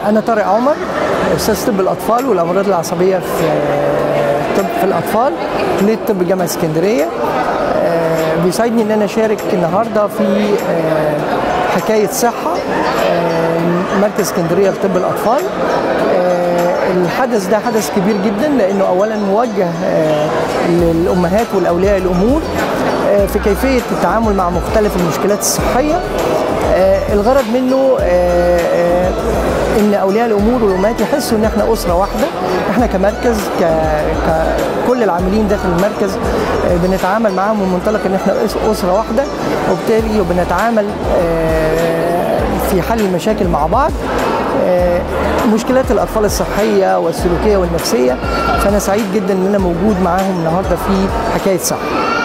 أنا طارق عمر أستاذ طب الأطفال والأمراض العصبية في طب في الأطفال كلية طب جامعة اسكندرية بيسعدني إن أنا أشارك النهاردة في حكاية صحة مركز اسكندرية لطب الأطفال الحدث ده حدث كبير جدا لأنه أولا موجه للأمهات والأولياء الأمور في كيفية التعامل مع مختلف المشكلات الصحية الغرض منه ان اولياء الامور والامهات يحسوا ان احنا اسره واحده احنا كمركز ك... ككل العاملين داخل المركز بنتعامل معاهم من منطلق ان احنا اسره واحده وبالتالي بنتعامل في حل المشاكل مع بعض مشكلات الاطفال الصحيه والسلوكيه والنفسيه فانا سعيد جدا ان انا موجود معاهم النهارده في حكايه صح